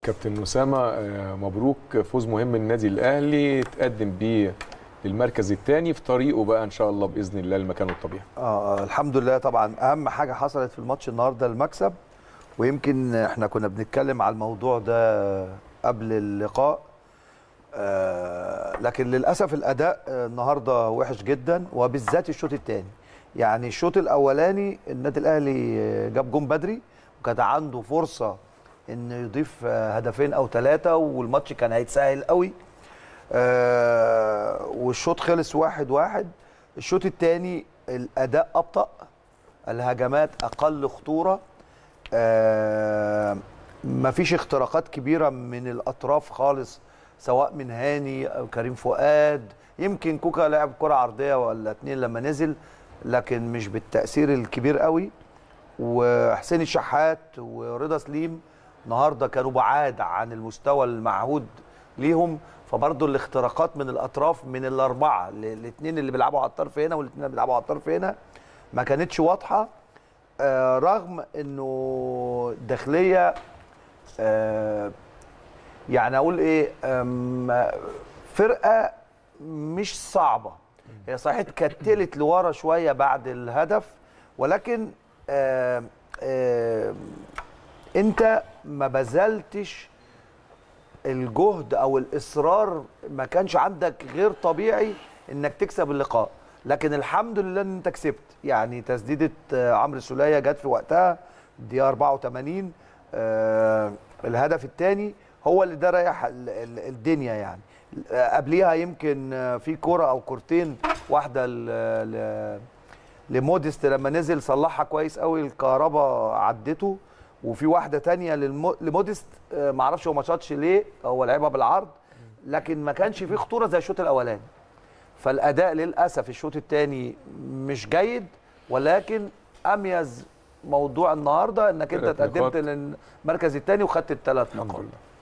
كابتن أسامة آه، مبروك فوز مهم للنادي الأهلي تقدم بيه للمركز الثاني في طريقه بقى إن شاء الله بإذن الله لمكانه الطبيعي آه الحمد لله طبعا اهم حاجه حصلت في الماتش النهارده المكسب ويمكن احنا كنا بنتكلم على الموضوع ده قبل اللقاء آه لكن للاسف الاداء آه، النهارده وحش جدا وبالذات الشوط الثاني يعني الشوط الاولاني النادي الاهلي آه، جاب جون بدري وكان عنده فرصه انه يضيف آه، هدفين او ثلاثه والماتش كان هيتسهل قوي آه والشوط خلص واحد واحد الشوط الثاني الاداء ابطا الهجمات اقل خطوره آه مفيش اختراقات كبيره من الاطراف خالص سواء من هاني او كريم فؤاد يمكن كوكا لعب كره عرضيه ولا اتنين لما نزل لكن مش بالتاثير الكبير قوي وحسين الشحات ورضا سليم النهارده كانوا بعاد عن المستوى المعهود ليهم فبرضه الاختراقات من الاطراف من الاربعه الاثنين اللي بيلعبوا على الطرف هنا والاثنين اللي بيلعبوا على الطرف هنا ما كانتش واضحه آه رغم انه داخليه آه يعني اقول ايه آم، فرقه مش صعبه هي صحيح اتكتلت لورا شويه بعد الهدف ولكن آم، آم، انت ما بذلتش الجهد او الاصرار ما كانش عندك غير طبيعي انك تكسب اللقاء لكن الحمد لله ان انت كسبت يعني تسديده آه، عمرو السوليه جت في وقتها الدقيقه 84 آه الهدف الثاني هو اللي ده ريح ال- ال- الدنيا يعني آه، قبليها يمكن آه، في كرة او كورتين واحده ل- ل- لموديست لما نزل صلحها كويس قوي الكهرباء عدته وفي واحده تانية للمو... لموديست آه، معرفش هو ما شاطش ليه هو لعبها بالعرض لكن ما كانش فيه خطوره زي الشوط الاولاني فالاداء للاسف الشوط الثاني مش جيد ولكن اميز موضوع النهارده انك انت تلات تقدمت نقاط. للمركز الثاني وخدت الثلاث الحمد نقاط لله